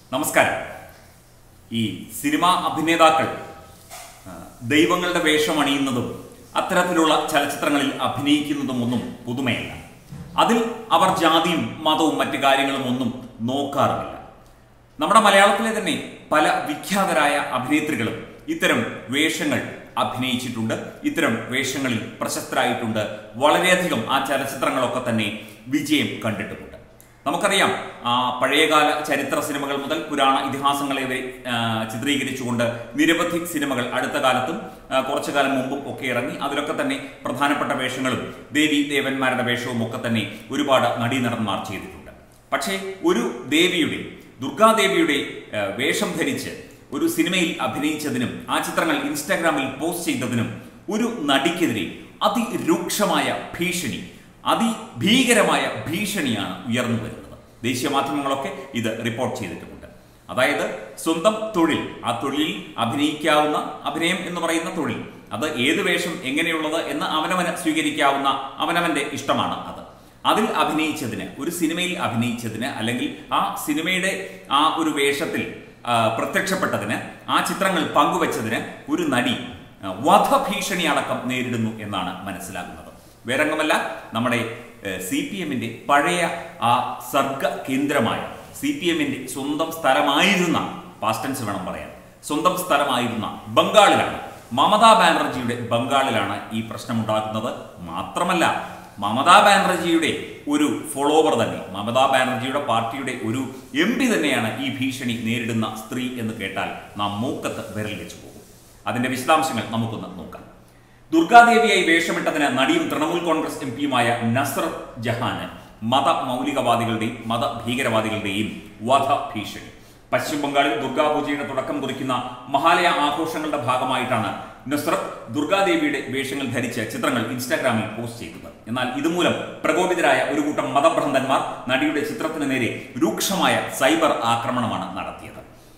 നമസ്കാരം ഈ സിനിമാ അഭിനേതാക്കൾ ആ, ദൈവങ്ങളുടെ വേഷം അണിയുന്നതും അത്തരത്തിലുള്ള ചലച്ചിത്രങ്ങളിൽ അഭിനയിക്കുന്നതും ഒന്നും പുതുമയല്ല അതിൽ അവർ ജാതിയും മതവും മറ്റു കാര്യങ്ങളും ഒന്നും നോക്കാറുമില്ല നമ്മുടെ മലയാളത്തിലെ തന്നെ പല വിഖ്യാതരായ അഭിനേത്രികളും ഇത്തരം വേഷങ്ങൾ അഭിനയിച്ചിട്ടുണ്ട് ഇത്തരം വേഷങ്ങളിൽ പ്രശസ്തരായിട്ടുണ്ട് വളരെയധികം ആ ചലച്ചിത്രങ്ങളൊക്കെ തന്നെ വിജയം കണ്ടിട്ടുമുണ്ട് നമുക്കറിയാം ആ പഴയകാല ചരിത്ര സിനിമകൾ മുതൽ പുരാണ ഇതിഹാസങ്ങളെ വരെ ആ, ചിത്രീകരിച്ചുകൊണ്ട് നിരവധി സിനിമകൾ അടുത്ത കാലത്തും ആ, കുറച്ചു കാലം മുമ്പും ഒക്കെ ഇറങ്ങി അതിലൊക്കെ തന്നെ പ്രധാനപ്പെട്ട വേഷങ്ങളും ദേവി ദേവന്മാരുടെ വേഷവും ഒക്കെ തന്നെ ഒരുപാട് നടീനടന്മാർ ചെയ്തിട്ടുണ്ട് പക്ഷേ ഒരു ദേവിയുടെ ദുർഗാദേവിയുടെ ആ, വേഷം ധരിച്ച് ഒരു സിനിമയിൽ അഭിനയിച്ചതിനും ആ ചിത്രങ്ങൾ ഇൻസ്റ്റാഗ്രാമിൽ പോസ്റ്റ് ചെയ്തതിനും ഒരു നടിക്കെതിരെ അതിരൂക്ഷമായ ഭീഷണി അതിഭീകരമായ ഭീഷണിയാണ് ഉയർന്നു വരുന്നത് ദേശീയ മാധ്യമങ്ങളൊക്കെ ഇത് റിപ്പോർട്ട് ചെയ്തിട്ടുമുണ്ട് അതായത് സ്വന്തം തൊഴിൽ ആ തൊഴിലിൽ അഭിനയിക്കാവുന്ന അഭിനയം എന്ന് പറയുന്ന തൊഴിൽ അത് ഏത് വേഷം എങ്ങനെയുള്ളത് എന്ന് അവനവന് സ്വീകരിക്കാവുന്ന അവനവന്റെ ഇഷ്ടമാണ് അത് അതിൽ അഭിനയിച്ചതിന് ഒരു സിനിമയിൽ അഭിനയിച്ചതിന് അല്ലെങ്കിൽ ആ സിനിമയുടെ ആ ഒരു വേഷത്തിൽ ആ, പ്രത്യക്ഷപ്പെട്ടതിന് ആ ചിത്രങ്ങൾ പങ്കുവച്ചതിന് ഒരു നടി ആ, വധഭീഷണി അടക്കം നേരിടുന്നു എന്നാണ് മനസ്സിലാകുന്നത് വേറെങ്ങുമല്ല നമ്മുടെ സി പി എമ്മിന്റെ പഴയ ആ സർഗ കേന്ദ്രമായ സി പി എമ്മിന്റെ സ്വന്തം സ്ഥലമായിരുന്ന പാസ്റ്റൻസ് വേണം പറയാൻ സ്വന്തം സ്ഥലമായിരുന്ന ബംഗാളിലാണ് മമതാ ബാനർജിയുടെ ബംഗാളിലാണ് ഈ പ്രശ്നമുണ്ടാകുന്നത് മാത്രമല്ല മമതാ ബാനർജിയുടെ ഒരു ഫോളോവർ തന്നെ മമതാ ബാനർജിയുടെ പാർട്ടിയുടെ ഒരു എം പി തന്നെയാണ് ഈ ഭീഷണി നേരിടുന്ന സ്ത്രീ എന്ന് കേട്ടാൽ നാം മൂക്കത്ത് വിരൽ വെച്ച് പോകും അതിന്റെ വിശദാംശങ്ങൾ നമുക്കൊന്ന് നോക്കാം ദുർഗാദേവിയായി വേഷമിട്ടതിന് നടിയും തൃണമൂൽ കോൺഗ്രസ് എം പിയുമായ നസ്രത് ജഹാന് മത മൗലികവാദികളുടെയും മത ഭീകരവാദികളുടെയും വധ ഭീഷണി പശ്ചിമ ബംഗാളിൽ ദുർഗാപൂജയുടെ തുടക്കം കുറിക്കുന്ന മഹാലയ ആഘോഷങ്ങളുടെ ഭാഗമായിട്ടാണ് നുസ്രത്ത് ദുർഗാദേവിയുടെ വേഷങ്ങൾ ധരിച്ച് ചിത്രങ്ങൾ ഇൻസ്റ്റാഗ്രാമിൽ പോസ്റ്റ് ചെയ്തത് എന്നാൽ ഇതുമൂലം പ്രകോപിതരായ ഒരു കൂട്ടം മതഭ്രന്തന്മാർ നടിയുടെ ചിത്രത്തിന് നേരെ രൂക്ഷമായ സൈബർ ആക്രമണമാണ് നടത്തിയത്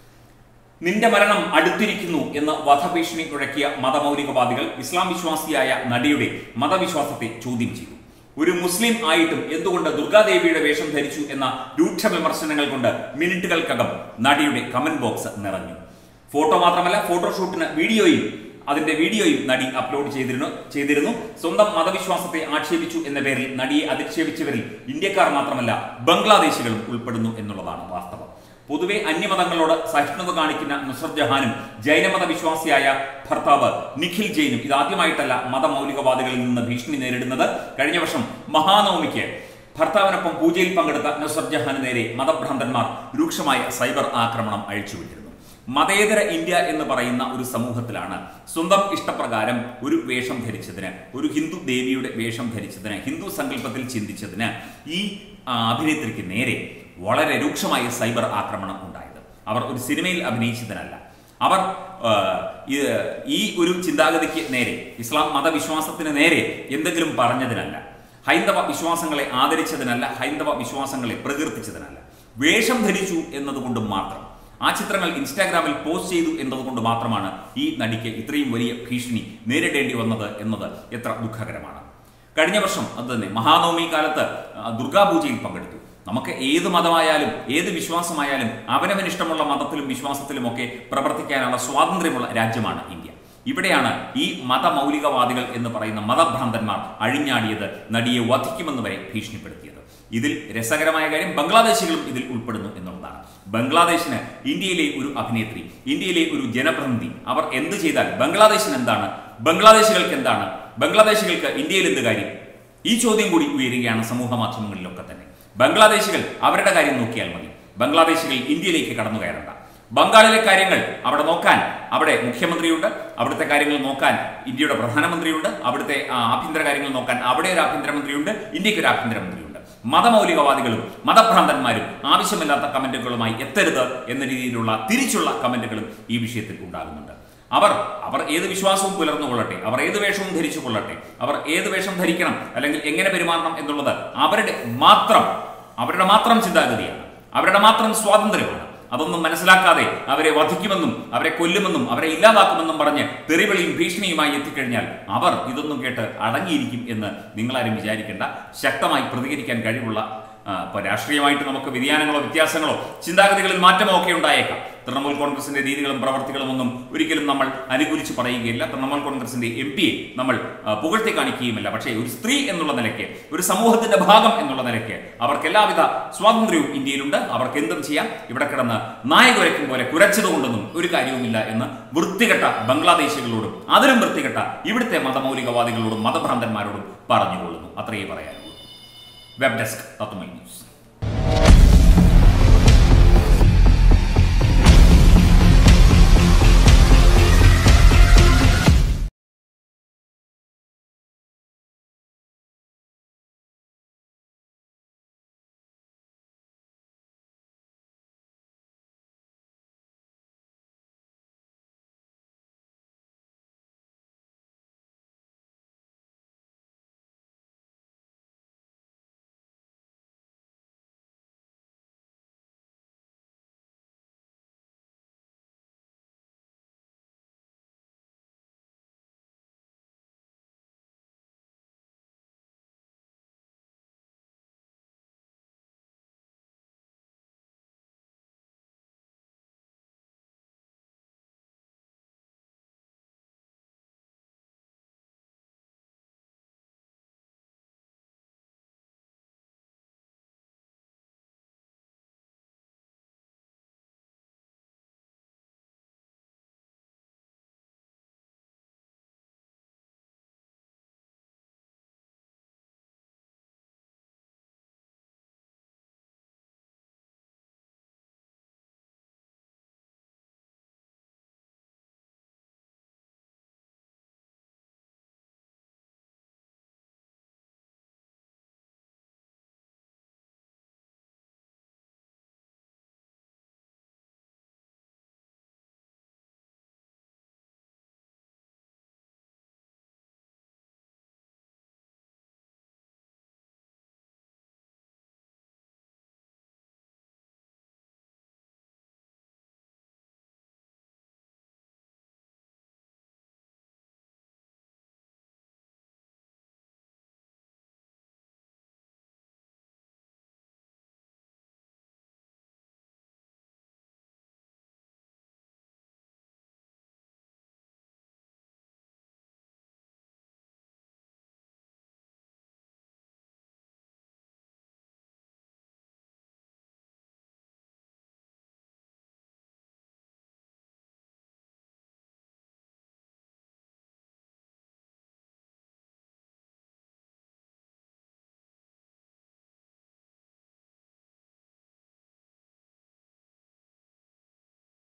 നിന്റെ മരണം അടുത്തിരിക്കുന്നു എന്ന് വധഭീഷണി മുഴക്കിയ മതമൗലികവാദികൾ ഇസ്ലാം വിശ്വാസിയായ നടിയുടെ മതവിശ്വാസത്തെ ചോദ്യം ചെയ്തു ഒരു മുസ്ലിം ആയിട്ടും എന്തുകൊണ്ട് ദുർഗാദേവിയുടെ വേഷം ധരിച്ചു എന്ന രൂക്ഷ വിമർശനങ്ങൾ കൊണ്ട് മിനിറ്റുകൾക്കകം നടിയുടെ കമന്റ് ബോക്സ് നിറഞ്ഞു ഫോട്ടോ മാത്രമല്ല ഫോട്ടോഷൂട്ടിന് വീഡിയോയും അതിന്റെ വീഡിയോയും നടി അപ്ലോഡ് ചെയ്തിരുന്നു ചെയ്തിരുന്നു സ്വന്തം മതവിശ്വാസത്തെ ആക്ഷേപിച്ചു എന്ന പേരിൽ നടിയെ അധിക്ഷേപിച്ചവരിൽ ഇന്ത്യക്കാർ മാത്രമല്ല ബംഗ്ലാദേശികളും ഉൾപ്പെടുന്നു എന്നുള്ളതാണ് വാസ്തവം പൊതുവെ അന്യമതങ്ങളോട് സഹിഷ്ണുത കാണിക്കുന്ന നുസ്രത് ജഹാനും ജൈനമത വിശ്വാസിയായ ഭർത്താവ് നിഖിൽ ജെയിനും ഇതാദ്യമായിട്ടല്ല മതമൗലികവാദികളിൽ നിന്ന് ഭീഷണി നേരിടുന്നത് കഴിഞ്ഞ വർഷം മഹാനവമിക്ക് ഭർത്താവിനൊപ്പം പൂജയിൽ പങ്കെടുത്ത നുസ്രത് ജഹാന് നേരെ മതഭ്രാന്തന്മാർ രൂക്ഷമായ സൈബർ ആക്രമണം അഴിച്ചുവിട്ടിരുന്നു മതേതര ഇന്ത്യ എന്ന് പറയുന്ന ഒരു സമൂഹത്തിലാണ് സ്വന്തം ഇഷ്ടപ്രകാരം ഒരു വേഷം ധരിച്ചതിന് ഒരു ഹിന്ദു ദേവിയുടെ വേഷം ധരിച്ചതിന് ഹിന്ദു സങ്കല്പത്തിൽ ചിന്തിച്ചതിന് ഈ ആ, അഭിനേത്രിക്ക് നേരെ വളരെ രൂക്ഷമായ സൈബർ ആക്രമണം ഉണ്ടായത് അവർ ഒരു സിനിമയിൽ അഭിനയിച്ചതിനല്ല അവർ ആ, ഈ- ഈ ഒരു ചിന്താഗതിക്ക് നേരെ ഇസ്ലാം മതവിശ്വാസത്തിന് നേരെ എന്തെങ്കിലും പറഞ്ഞതിനല്ല ഹൈന്ദവ വിശ്വാസങ്ങളെ ആദരിച്ചതിനല്ല ഹൈന്ദവ വിശ്വാസങ്ങളെ പ്രകീർത്തിച്ചതിനല്ല വേഷം ധരിച്ചു എന്നതുകൊണ്ട് മാത്രം ആ ചിത്രങ്ങൾ ഇൻസ്റ്റാഗ്രാമിൽ പോസ്റ്റ് ചെയ്തു എന്നതുകൊണ്ട് മാത്രമാണ് ഈ നടിക്ക് ഇത്രയും വലിയ ഭീഷണി നേരിടേണ്ടി വന്നത് എന്നത് എത്ര ദുഃഖകരമാണ് കഴിഞ്ഞ വർഷം അത് തന്നെ മഹാനവമി കാലത്ത് ആ, ദുർഗാപൂജയിൽ പങ്കെടുത്തു നമുക്ക് ഏത് മതമായാലും ഏത് വിശ്വാസമായാലും അവനവന് ഇഷ്ടമുള്ള മതത്തിലും വിശ്വാസത്തിലുമൊക്കെ പ്രവർത്തിക്കാനുള്ള സ്വാതന്ത്ര്യമുള്ള രാജ്യമാണ് ഇന്ത്യ ഇവിടെയാണ് ഈ മതമൗലികവാദികൾ എന്ന് പറയുന്ന മതഭ്രാന്തന്മാർ അഴിഞ്ഞാടിയത് നടിയെ വധിക്കുമെന്ന് വരെ ഭീഷണിപ്പെടുത്തിയത് ഇതിൽ രസകരമായ കാര്യം ബംഗ്ലാദേശികളും ഇതിൽ ഉൾപ്പെടുന്നു എന്നുള്ളതാണ് ബംഗ്ലാദേശിന് ഇന്ത്യയിലെ ഒരു അഭിനേത്രി ഇന്ത്യയിലെ ഒരു ജനപ്രതിനിധി അവർ എന്ത് ചെയ്താൽ ബംഗ്ലാദേശിന് എന്താണ് ബംഗ്ലാദേശികൾക്ക് എന്താണ് ബംഗ്ലാദേശികൾക്ക് ഇന്ത്യയിൽ എന്ത് കാര്യം ഈ ചോദ്യം കൂടി ഉയരുകയാണ് സമൂഹ മാധ്യമങ്ങളിലൊക്കെ തന്നെ ബംഗ്ലാദേശികൾ അവരുടെ കാര്യം നോക്കിയാൽ മതി ബംഗ്ലാദേശികൾ ഇന്ത്യയിലേക്ക് കടന്നു കയറണ്ട ബംഗാളിലെ കാര്യങ്ങൾ അവിടെ നോക്കാൻ അവിടെ മുഖ്യമന്ത്രിയുണ്ട് അവിടുത്തെ കാര്യങ്ങൾ നോക്കാൻ ഇന്ത്യയുടെ പ്രധാനമന്ത്രിയുണ്ട് അവിടുത്തെ ആ, ആഭ്യന്തര കാര്യങ്ങൾ നോക്കാൻ അവിടെ ഒരു ആഭ്യന്തരമന്ത്രിയുണ്ട് ഇന്ത്യക്ക് ഒരു ആഭ്യന്തരമന്ത്രിയുണ്ട് മതമൗലികവാദികളും മതഭ്രാന്തന്മാരും ആവശ്യമില്ലാത്ത കമന്റുകളുമായി എത്തരുത് എന്ന രീതിയിലുള്ള തിരിച്ചുള്ള കമന്റുകളും ഈ വിഷയത്തിൽ ഉണ്ടാകുന്നുണ്ട് അവർ അവർ ഏത് വിശ്വാസവും പുലർന്നു കൊള്ളട്ടെ അവർ ഏത് വേഷവും ധരിച്ചു കൊള്ളട്ടെ അവർ ഏത് വേഷം ധരിക്കണം അല്ലെങ്കിൽ എങ്ങനെ പെരുമാറണം എന്നുള്ളത് അവരുടെ മാത്രം അവരുടെ മാത്രം ചിന്താഗതിയാണ് അവരുടെ മാത്രം സ്വാതന്ത്ര്യമാണ് അതൊന്നും മനസ്സിലാക്കാതെ അവരെ വധിക്കുമെന്നും അവരെ കൊല്ലുമെന്നും അവരെ ഇല്ലാതാക്കുമെന്നും പറഞ്ഞ് തെറിവിളിയും ഭീഷണിയുമായി എത്തിക്കഴിഞ്ഞാൽ അവർ ഇതൊന്നും കേട്ട് അടങ്ങിയിരിക്കും എന്ന് നിങ്ങളാരും വിചാരിക്കേണ്ട ശക്തമായി പ്രതികരിക്കാൻ കഴിവുള്ള ആ, ഇപ്പൊ രാഷ്ട്രീയമായിട്ട് നമുക്ക് വ്യതിയാനങ്ങളോ വ്യത്യാസങ്ങളോ ചിന്താഗതികളിൽ മാറ്റമോ ഒക്കെ ഉണ്ടായേക്കാം തൃണമൂൽ കോൺഗ്രസിന്റെ രീതികളും പ്രവർത്തികളും ഒന്നും ഒരിക്കലും നമ്മൾ അനുകൂലിച്ച് പറയുകയില്ല തൃണമൂൽ കോൺഗ്രസിന്റെ എം പിയെ നമ്മൾ ആ, പുകഴ്ത്തി കാണിക്കുകയുമില്ല പക്ഷേ ഒരു സ്ത്രീ എന്നുള്ള നിലയ്ക്ക് ഒരു സമൂഹത്തിന്റെ ഭാഗം എന്നുള്ള നിലയ്ക്ക് അവർക്ക് എല്ലാവിധ സ്വാതന്ത്ര്യവും ഇന്ത്യയിലുണ്ട് അവർക്ക് എന്തും ചെയ്യാം ഇവിടെ കിടന്ന് നായകുരയ്ക്കും പോലെ കുരച്ചതുകൊണ്ടൊന്നും ഒരു കാര്യവുമില്ല എന്ന് വൃത്തികെട്ട ബംഗ്ലാദേശികളോടും അതിലും വൃത്തികെട്ട ഇവിടുത്തെ മതമൗലികവാദികളോടും മതഭ്രാന്തന്മാരോടും പറഞ്ഞുകൊള്ളുന്നു അത്രയേ പറയാനുള്ളൂ വെബ് ഡെസ്ക് തത്വമൈ ന്യൂസ്